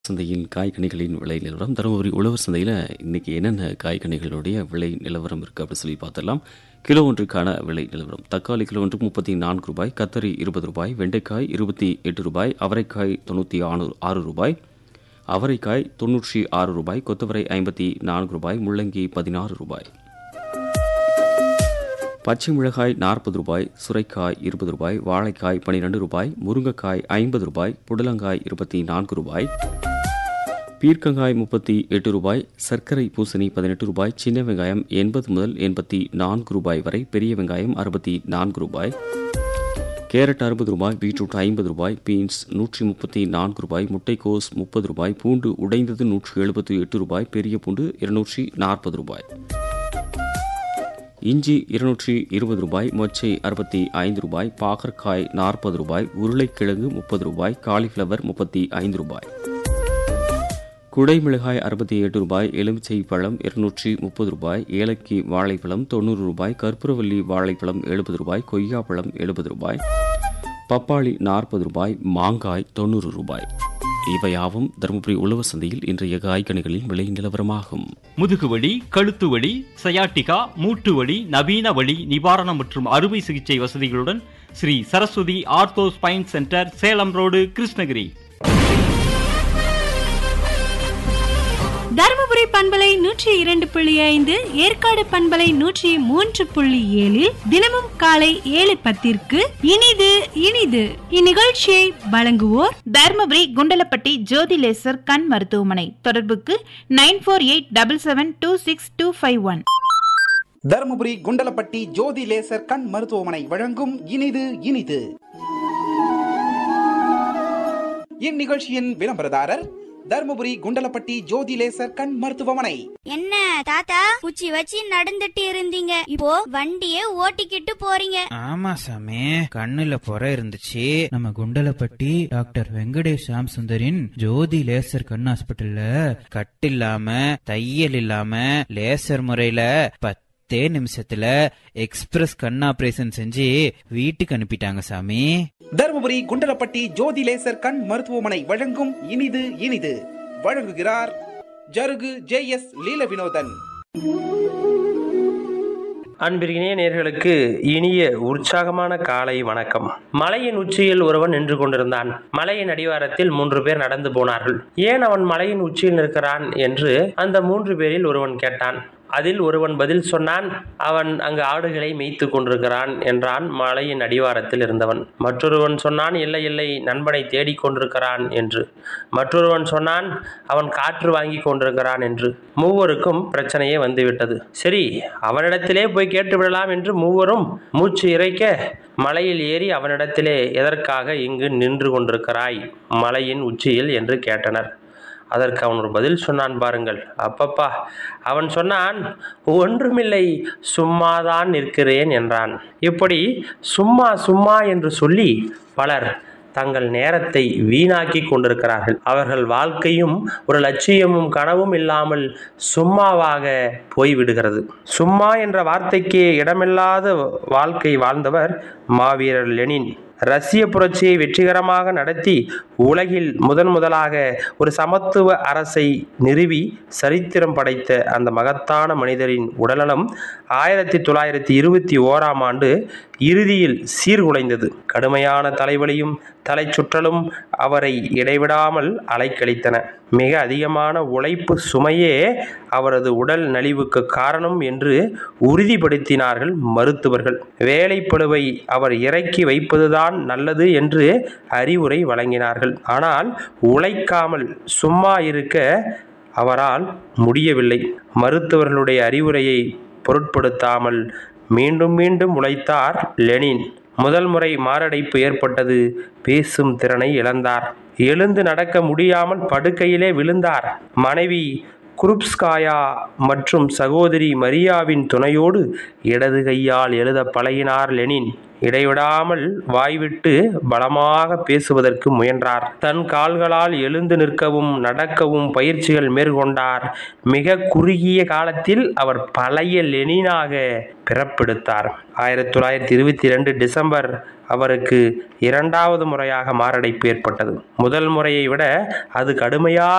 சந்தையின் காய்கனிகளின் விலை நிலவரம் தருமபுரி உழவர் சந்தையில் இன்னைக்கு என்னென்ன காய்கனிகளுடைய விலை நிலவரம் இருக்குது அப்படின்னு சொல்லி பார்த்துடலாம் கிலோ ஒன்றுக்கான விலை நிலவரம் தக்காளி கிலோ ஒன்று முப்பத்தி நான்கு ரூபாய் கத்தரி இருபது ரூபாய் வெண்டைக்காய் இருபத்தி எட்டு ரூபாய் அவரைக்காய் தொண்ணூற்றி ஆறு ஆறு ரூபாய் அவரைக்காய் தொன்னூற்றி ஆறு ரூபாய் கொத்தவரை ஐம்பத்தி நான்கு ரூபாய் முள்ளங்கி பதினாறு ரூபாய் பச்சை மிளகாய் நாற்பது ரூபாய் சுரைக்காய் இருபது ரூபாய் வாழைக்காய் பனிரெண்டு ரூபாய் முருங்கைக்காய் ஐம்பது ரூபாய் புடலங்காய் இருபத்தி நான்கு ரூபாய் பீர்க்கங்காய் முப்பத்தி எட்டு ரூபாய் சர்க்கரை பூசணி பதினெட்டு ரூபாய் சின்ன வெங்காயம் எண்பது முதல் எண்பத்தி நான்கு ரூபாய் வரை பெரிய வெங்காயம் அறுபத்தி நான்கு ரூபாய் கேரட் அறுபது ரூபாய் பீட்ரூட் ஐம்பது ரூபாய் பீன்ஸ் நூற்றி முப்பத்தி நான்கு ரூபாய் முட்டைக்கோஸ் முப்பது ரூபாய் பூண்டு உடைந்தது நூற்றி எழுபத்தி எட்டு ரூபாய் பெரிய பூண்டு இருநூற்றி நாற்பது ரூபாய் இஞ்சி இருநூற்றி இருபது ரூபாய் மொச்சை அறுபத்தி ஐந்து ரூபாய் பாகற்காய் நாற்பது ரூபாய் உருளைக்கிழங்கு முப்பது ரூபாய் காலிஃப்ளவர் முப்பத்தி ஐந்து ரூபாய் குடை மிளகாய் அறுபத்தி எட்டு ரூபாய் எலுமிச்சை பழம் இருநூற்றி முப்பது ரூபாய் ஏலக்கி வாழைப்பழம் தொண்ணூறு ரூபாய் கற்பூரவல்லி வாழைப்பழம் எழுபது ரூபாய் கொய்யாப்பழம் எழுபது ரூபாய் பப்பாளி நாற்பது ரூபாய் மாங்காய் தொண்ணூறு ரூபாய் இவையாவும் தருமபுரி உழவர் சந்தையில் இன்றைய காய்கனிகளின் விலை நிலவரமாகும் முதுகுவலி கழுத்து வலி சயாட்டிகா மூட்டு வலி நவீன வலி நிவாரணம் மற்றும் அறுவை சிகிச்சை வசதிகளுடன் Sri Saraswathi ortho spine centre Salem road Krishnagiri Dharmapuri பண்பலை நூற்றி இரண்டு புள்ளி ஐந்து ஏற்காடு பண்பலை நூற்றி மூன்று புள்ளி ஏழில் தினமும் காலை ஏழு பத்திற்கு இனிது இனிது இந்நிகழ்ச்சியை வழங்குவோர் தர்மபுரி குண்டலப்பட்டி ஜோதி லேசர் கண் மருத்துவமனை தொடர்புக்கு nine four eight double seven two six two five one Dharmapuri Kundalapatti Jyothi laser கண் மருத்துவமனை வழங்கும் இனிது இனிது இந்நிகழ்ச்சியின் விளம்பரதாரர் தருமபுரி குண்டலப்பட்டி ஜோதி லேசர் கண் மருத்துவமனை என்ன தாத்தா குச்சி வச்சு நடந்துட்டு இருந்தீங்க இப்போ வண்டியே ஓட்டிக்கிட்டு போறீங்க ஆமா சாமி கண்ணுல புற இருந்துச்சு நம்ம குண்டலப்பட்டி டாக்டர் வெங்கடேஷ் சாம் சுந்தரின் ஜோதி லேசர் கண் ஹாஸ்பிட்டல்ல கட்டு இல்லாம தையல் இல்லாம லேசர் முறையில பத்தே நிமிஷத்துல எக்ஸ்பிரஸ் கண் ஆபரேஷன் செஞ்சு வீட்டுக்கு அனுப்பிட்டாங்க சாமி தருமபுரி குண்டலப்பட்டி ஜோதி லேசர் கண் மருத்துவமனை வழங்கும் இனிது இனிது வழங்குகிறார் ஜருகு ஜே எஸ் லீல வினோதன் அன்பிற்கினிய நேர்களுக்கு இனிய உற்சாகமான காலை வணக்கம் மலையின் உச்சியில் ஒருவன் நின்று கொண்டிருந்தான் மலையின் அடிவாரத்தில் மூன்று பேர் நடந்து போனார்கள் ஏன் அவன் மலையின் உச்சியில் நிற்கிறான் என்று அந்த மூன்று பேரில் ஒருவன் கேட்டான் அதில் ஒருவன் பதில் சொன்னான் அவன் அங்கு ஆடுகளை மேய்த்து கொண்டிருக்கிறான் என்றான் மலையின் அடிவாரத்தில் இருந்தவன் மற்றொருவன் சொன்னான் இல்லை இல்லை நண்பனை தேடிக் கொண்டிருக்கிறான் என்று மற்றொருவன் சொன்னான் அவன் காற்று வாங்கி கொண்டிருக்கிறான் என்று மூவருக்கும் பிரச்சனையே வந்துவிட்டது சரி அவனிடத்திலே போய் கேட்டு விடலாம் என்று மூவரும் மூச்சு இறைக்க மலையில் ஏறி அவனிடத்திலே எதற்காக இங்கு நின்று கொண்டிருக்கிறாய் மலையின் உச்சியில் என்று கேட்டனர் அதற்கு அவன் ஒரு பதில் சொன்னான் பாருங்கள் அப்பப்பா அவன் சொன்னான் ஒன்றுமில்லை சும்மாதான் நிற்கிறேன் என்றான் இப்படி சும்மா சும்மா என்று சொல்லி பலர் தங்கள் நேரத்தை வீணாக்கி கொண்டிருக்கிறார்கள் அவர்கள் வாழ்க்கையும் ஒரு லட்சியமும் கனவும் இல்லாமல் சும்மாவாக போய்விடுகிறது சும்மா என்ற வார்த்தைக்கு இடமில்லாத வாழ்க்கை வாழ்ந்தவர் மாவீரர் லெனின் ரஷ்ய புரட்சியை வெற்றிகரமாக நடத்தி உலகில் முதன் முதலாக ஒரு சமத்துவ அரசை நிறுவி சரித்திரம் படைத்த அந்த மகத்தான மனிதரின் உடல்நலம் ஆயிரத்தி தொள்ளாயிரத்தி இருபத்தி ஓராம் ஆண்டு இறுதியில் சீர்குலைந்தது கடுமையான தலைவலியும் தலைச்சுற்றலும் அவரை இடைவிடாமல் அலைக்கழித்தன மிக அதிகமான உழைப்பு சுமையே அவரது உடல் நலிவுக்கு காரணம் என்று உறுதிப்படுத்தினார்கள் மருத்துவர்கள் வேலைப்பழுவை அவர் இறக்கி வைப்பதுதான் நல்லது என்று அறிவுரை வழங்கினார்கள் ஆனால் உழைக்காமல் சும்மா இருக்க அவரால் முடியவில்லை மருத்துவர்களுடைய அறிவுரையை பொருட்படுத்தாமல் மீண்டும் மீண்டும் உழைத்தார் லெனின் முதல் முறை மாரடைப்பு ஏற்பட்டது பேசும் திறனை இழந்தார் எழுந்து நடக்க முடியாமல் படுக்கையிலே விழுந்தார் மனைவி குருப்ஸ்காயா மற்றும் சகோதரி மரியாவின் துணையோடு இடது கையால் எழுத பழகினார் லெனின் இடைவிடாமல் வாய்விட்டு பலமாக பேசுவதற்கு முயன்றார் தன் கால்களால் எழுந்து நிற்கவும் நடக்கவும் பயிற்சிகள் மேற்கொண்டார் மிக குறுகிய காலத்தில் அவர் பழைய லெனினாக பிறப்பெடுத்தார் ஆயிரத்தி தொள்ளாயிரத்தி இருபத்தி ரெண்டு டிசம்பர் அவருக்கு இரண்டாவது முறையாக மாரடைப்பு ஏற்பட்டது முதல் முறையை விட அது கடுமையாக